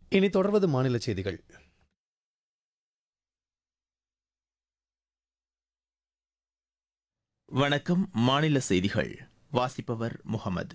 இனி தொடர்வது மாநில செய்திகள் வணக்கம் மாநில செய்திகள் வாசிப்பவர் முகமது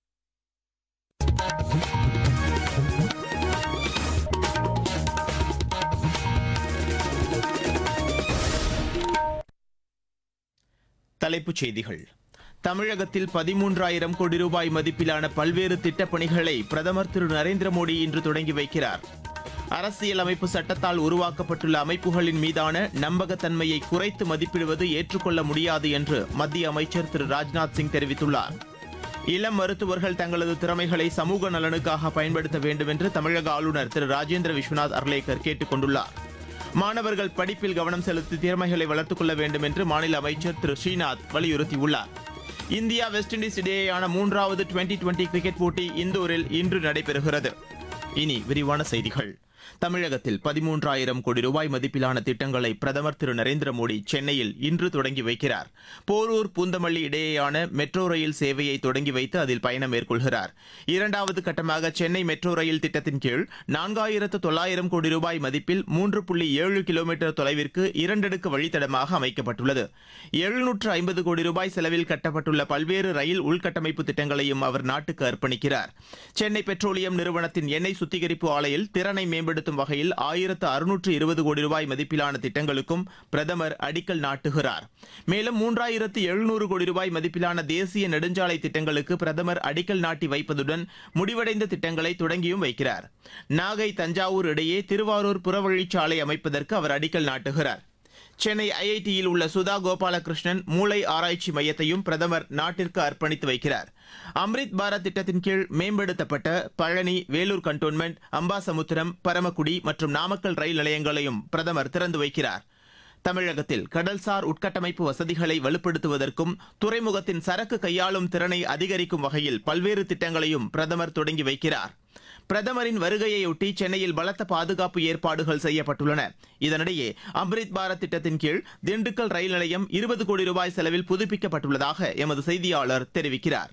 தலைப்புச் செய்திகள் தமிழகத்தில் பதிமூன்றாயிரம் கோடி ரூபாய் மதிப்பிலான பல்வேறு திட்டப் பணிகளை பிரதமர் திரு நரேந்திர மோடி இன்று தொடங்கி வைக்கிறார் அரசியல் அமைப்பு சட்டத்தால் உருவாக்கப்பட்டுள்ள அமைப்புகளின் மீதான நம்பகத்தன்மையை குறைத்து மதிப்பிடுவது ஏற்றுக்கொள்ள முடியாது என்று மத்திய அமைச்சர் திரு ராஜ்நாத் சிங் தெரிவித்துள்ளார் இளம் மருத்துவர்கள் தங்களது திறமைகளை சமூக நலனுக்காக பயன்படுத்த வேண்டும் என்று தமிழக ஆளுநர் திரு ராஜேந்திர விஸ்வநாத் அர்லேக்கர் கேட்டுக் கொண்டுள்ளார் மாணவர்கள் படிப்பில் கவனம் செலுத்தி திறமைகளை வளர்த்துக் கொள்ள வேண்டும் என்று மாநில அமைச்சர் திரு ஸ்ரீநாத் வலியுறுத்தியுள்ளார் இந்தியா வெஸ்ட் இண்டீஸ் இடையேயான மூன்றாவது டுவெண்டி டுவெண்டி கிரிக்கெட் போட்டி இந்தூரில் இன்று நடைபெறுகிறது இனி விரிவான செய்திகள் தமிழகத்தில் பதிமூன்றாயிரம் கோடி ரூபாய் மதிப்பிலான திட்டங்களை பிரதமர் திரு நரேந்திர மோடி சென்னையில் இன்று தொடங்கி வைக்கிறார் போரூர் பூந்தமல்லி இடையேயான மெட்ரோ ரயில் சேவையை தொடங்கி வைத்து அதில் பயணம் மேற்கொள்கிறார் இரண்டாவது கட்டமாக சென்னை மெட்ரோ ரயில் திட்டத்தின் கீழ் நான்காயிரத்து தொள்ளாயிரம் கோடி ரூபாய் மதிப்பில் மூன்று புள்ளி ஏழு கிலோமீட்டர் தொலைவிற்கு இரண்டடுக்கு வழித்தடமாக அமைக்கப்பட்டுள்ளது எழுநூற்று ஐம்பது கோடி ரூபாய் செலவில் கட்டப்பட்டுள்ள பல்வேறு ரயில் உள்கட்டமைப்பு திட்டங்களையும் அவர் நாட்டுக்கு அர்ப்பணிக்கிறார் சென்னை பெட்ரோலியம் நிறுவனத்தின் எண்ணெய் சுத்திகரிப்பு ஆலையில் திறனை மேம்படுத்தும் வகையில் ஆயிரத்து அறுநூற்று இருபது கோடி ரூபாய் மதிப்பிலான திட்டங்களுக்கும் பிரதமர் அடிக்கல் நாட்டுகிறார் மேலும் மூன்றாயிரத்து எழுநூறு கோடி ரூபாய் மதிப்பிலான தேசிய நெடுஞ்சாலை திட்டங்களுக்கு பிரதமர் அடிக்கல் நாட்டி வைப்பதுடன் முடிவடைந்த திட்டங்களை தொடங்கியும் வைக்கிறார் நாகை தஞ்சாவூர் இடையே திருவாரூர் புறவழிச்சாலை அமைப்பதற்கு அவர் அடிக்கல் நாட்டுகிறார் சென்னை ஐஐடியில் உள்ள சுதா கோபாலகிருஷ்ணன் மூளை ஆராய்ச்சி மையத்தையும் பிரதமர் நாட்டிற்கு அர்ப்பணித்து வைக்கிறார் அம்ரித் பாரத் திட்டத்தின் கீழ் மேம்படுத்தப்பட்ட பழனி வேலூர் கண்டோன்மெண்ட் அம்பாசமுத்திரம் பரமக்குடி மற்றும் நாமக்கல் ரயில் நிலையங்களையும் பிரதமர் திறந்து வைக்கிறார் தமிழகத்தில் கடல்சார் உட்கட்டமைப்பு வசதிகளை வலுப்படுத்துவதற்கும் துறைமுகத்தின் சரக்கு கையாளும் திறனை அதிகரிக்கும் வகையில் பல்வேறு திட்டங்களையும் பிரதமர் தொடங்கி வைக்கிறார் பிரதமரின் வருகையொட்டி சென்னையில் பலத்த பாதுகாப்பு ஏற்பாடுகள் செய்யப்பட்டுள்ளன இதனிடையே அம்ரித் பாரத் திட்டத்தின் கீழ் திண்டுக்கல் ரயில் நிலையம் இருபது கோடி ரூபாய் செலவில் புதுப்பிக்கப்பட்டுள்ளதாக எமது செய்தியாளர் தெரிவிக்கிறார்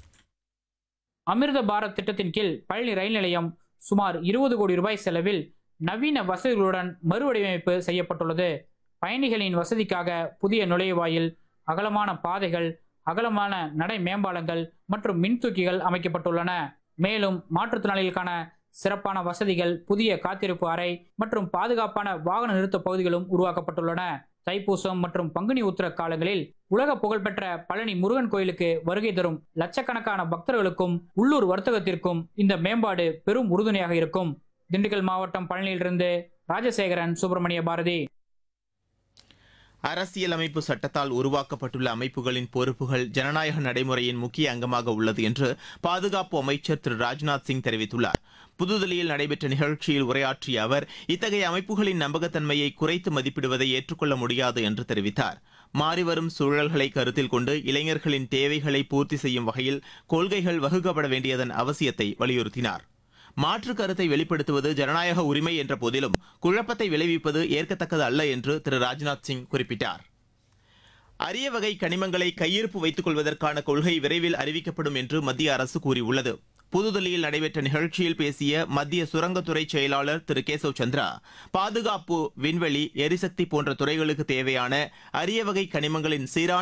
அமிர்த பாரத் திட்டத்தின் கீழ் பழனி ரயில் நிலையம் சுமார் இருபது கோடி ரூபாய் செலவில் நவீன வசதிகளுடன் மறுவடிவமைப்பு செய்யப்பட்டுள்ளது பயணிகளின் வசதிக்காக புதிய நுழைவாயில் அகலமான பாதைகள் அகலமான நடை மேம்பாலங்கள் மற்றும் மின்தூக்கிகள் அமைக்கப்பட்டுள்ளன மேலும் மாற்றுத்திறனாளிகளுக்கான சிறப்பான வசதிகள் புதிய காத்திருப்பு அறை மற்றும் பாதுகாப்பான வாகன நிறுத்த பகுதிகளும் உருவாக்கப்பட்டுள்ளன தைப்பூசம் மற்றும் பங்குனி உத்திர காலங்களில் உலக புகழ்பெற்ற பழனி முருகன் கோயிலுக்கு வருகை தரும் லட்சக்கணக்கான பக்தர்களுக்கும் உள்ளூர் வர்த்தகத்திற்கும் இந்த மேம்பாடு பெரும் உறுதுணையாக இருக்கும் திண்டுக்கல் மாவட்டம் பழனியிலிருந்து ராஜசேகரன் சுப்பிரமணிய பாரதி அரசியலமைப்பு சட்டத்தால் உருவாக்கப்பட்டுள்ள அமைப்புகளின் பொறுப்புகள் ஜனநாயக நடைமுறையின் முக்கிய அங்கமாக உள்ளது என்று பாதுகாப்பு அமைச்சர் திரு ராஜ்நாத் சிங் தெரிவித்துள்ளார் புதுதில்லியில் நடைபெற்ற நிகழ்ச்சியில் உரையாற்றிய அவர் இத்தகைய அமைப்புகளின் நம்பகத்தன்மையை குறைத்து மதிப்பிடுவதை ஏற்றுக்கொள்ள முடியாது என்று தெரிவித்தார் மாறிவரும் சூழல்களை கருத்தில் கொண்டு இளைஞர்களின் தேவைகளை பூர்த்தி செய்யும் வகையில் கொள்கைகள் வகுக்கப்பட வேண்டியதன் அவசியத்தை வலியுறுத்தினார் மாற்று கருத்தை வெளிப்படுத்துவது ஜனநாயக உரிமை என்ற போதிலும் குழப்பத்தை விளைவிப்பது ஏற்கத்தக்கது அல்ல என்று திரு ராஜ்நாத் சிங் குறிப்பிட்டார் அரிய வகை கனிமங்களை கையிருப்பு வைத்துக் கொள்வதற்கான கொள்கை விரைவில் அறிவிக்கப்படும் என்று மத்திய அரசு கூறியுள்ளது புதுதில்லியில் நடைபெற்ற நிகழ்ச்சியில் பேசிய மத்திய சுரங்கத்துறை செயலாளர் திரு கேசவ் சந்திரா பாதுகாப்பு விண்வெளி எரிசக்தி போன்ற துறைகளுக்கு தேவையான அரிய வகை கனிமங்களின் சீரான